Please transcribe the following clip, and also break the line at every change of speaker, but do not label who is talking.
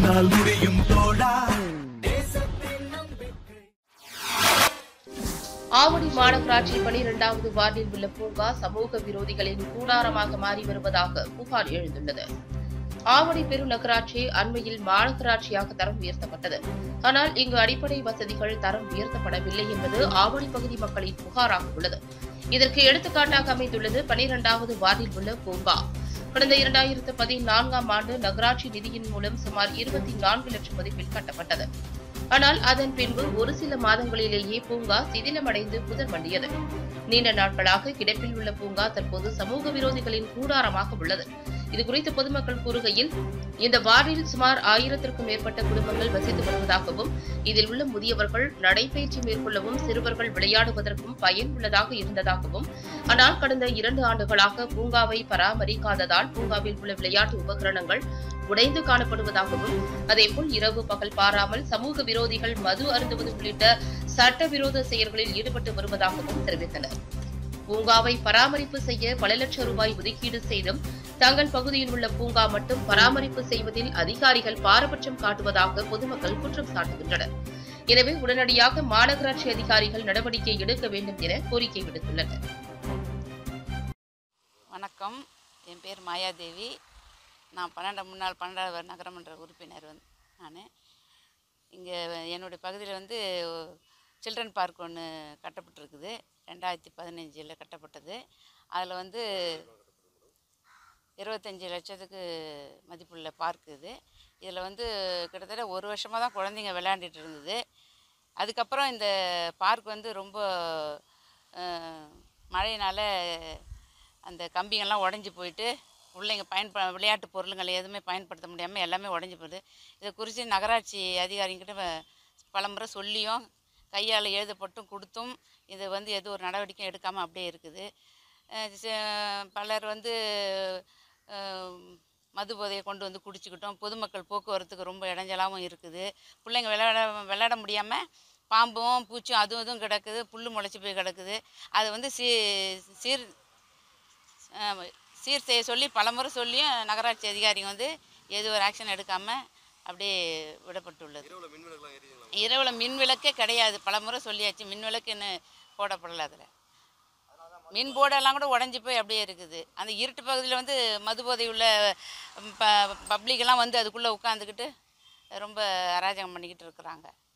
உன்னால் முடியும் தோழா
ஆவடி மாநகராட்சி பனிரெண்டாவது வார்டில் உள்ள பூங்கா சமூக விரோதிகளின் கூடாரமாக மாறி வருவதாக புகார் எழுந்துள்ளது ஆவடி பெருநகராட்சி அண்மையில் மாநகராட்சியாக தரம் உயர்த்தப்பட்டது ஆனால் இங்கு அடிப்படை வசதிகள் தரம் உயர்த்தப்படவில்லை என்பது ஆவடி பகுதி மக்களின் புகாராக உள்ளது இதற்கு எடுத்துக்காட்டாக அமைந்துள்ளது பனிரெண்டாவது வார்டில் உள்ள பூங்கா கடந்த இரண்டாயிரத்து பதினான்காம் ஆண்டு நகராட்சி நிதியின் மூலம் சுமார் இருபத்தி நான்கு லட்சம் மதிப்பில் கட்டப்பட்டது ஆனால் அதன் பின்பு ஒரு சில மாதங்களிலேயே பூங்கா சிதிலமடைந்து புதர் மண்டியது நீண்ட நாட்களாக கிடப்பில் உள்ள பூங்கா தற்போது சமூக விரோதிகளின் கூடாரமாக உள்ளது இதுகுறித்து பொதுமக்கள் கூறுகையில் இந்த வார்டில் சுமார் ஆயிரத்திற்கும் மேற்பட்ட குடும்பங்கள் வசித்து வருவதாகவும் இதில் உள்ள முதியவர்கள் நடைபயிற்சி மேற்கொள்ளவும் சிறுவர்கள் விளையாடுவதற்கும் பயன் உள்ளதாக இருந்ததாகவும் ஆனால் கடந்த இரண்டு ஆண்டுகளாக பூங்காவை பராமரிக்காததால் பூங்காவில் உள்ள விளையாட்டு உபகரணங்கள் உடைந்து காணப்படுவதாகவும் அதேபோல் இரவு பகல் பாராமல் சமூக விரோதிகள் மது அருந்துவது உள்ளிட்ட சட்டவிரோத செயல்களில் ஈடுபட்டு வருவதாகவும் தெரிவித்தனர் பூங்காவை பராமரிப்பு செய்ய பல லட்சம் ரூபாய் ஒதுக்கீடு செய்தும் தங்கள் பகுதியில் உள்ள பூங்கா மட்டும் பராமரிப்பு செய்வதில் அதிகாரிகள் பாரபட்சம் காட்டுவதாக பொதுமக்கள் குற்றம் சாட்டுகின்றனர் எனவே உடனடியாக மாநகராட்சி அதிகாரிகள் நடவடிக்கை எடுக்க வேண்டும் என கோரிக்கை விடுத்துள்ளனர்
வணக்கம் என் பேர் மாயாதேவி நான் பன்னெண்டு முன்னாள் பன்னெண்டாவது நகரமன்ற உறுப்பினர் வந்து நான் இங்கே என்னுடைய பகுதியில் வந்து சில்ட்ரன் பார்க் ஒன்று கட்டப்பட்டிருக்குது ரெண்டாயிரத்தி பதினஞ்சில் கட்டப்பட்டது அதில் வந்து இருபத்தஞ்சி லட்சத்துக்கு மதிப்புள்ள பார்க் இது இதில் வந்து கிட்டத்தட்ட ஒரு வருஷமாக தான் குழந்தைங்க விளையாண்டுட்டு இருந்தது அதுக்கப்புறம் இந்த பார்க் வந்து ரொம்ப அஹ், மழையினால் அந்த கம்பிங்கெல்லாம் உடஞ்சி போயிட்டு பிள்ளைங்க பயன்ப விளையாட்டு பொருளுங்களை எதுவுமே பயன்படுத்த முடியாமல் எல்லாமே உடஞ்சி போகுது இதை குறித்து நகராட்சி அதிகாரிங்கிட்ட வ- பலமுறை சொல்லியும் கையால் எழுதப்பட்டும் கொடுத்தும் இது வந்து எதுவும் ஒரு நடவடிக்கையும் எடுக்காமல் அப்படியே இருக்குது அஹ் ச- பலர் வந்து அஹ், மது போதையை கொண்டு வந்து குடிச்சுக்கிட்டோம் பொதுமக்கள் போக்குவரத்துக்கு ரொம்ப இடைஞ்சலாகவும் இருக்குது பிள்ளைங்க விளையாட விளையாட முடியாமல் பாம்பும் பூச்சும் அதுவும் இதுவும் கிடக்குது புல் முளைச்சி போய் கிடக்குது அது வந்து சீ சீர் ஆமா, சீர் செய்ய சொல்லி பலமுறை சொல்லியும் நகராட்சி அதிகாரிங்க வந்து எது ஒரு ஆக்ஷன் எடுக்காமல் அப்படியே விடப்பட்டுள்ளது இரவில் மின் விளக்கே கிடையாது பலமுறை சொல்லியாச்சு மின் விளக்கு என்ன போடப்படலை அதில் மின் போர்டெல்லாம் கூட உடஞ்சி போய் அப்படியே இருக்குது அந்த இருட்டு பகுதியில் வந்து மது போதை உள்ள ப பப்ளிக்கெல்லாம் வந்து அதுக்குள்ளே உட்காந்துக்கிட்டு ரொம்ப அராஜகம் பண்ணிக்கிட்டு இருக்கிறாங்க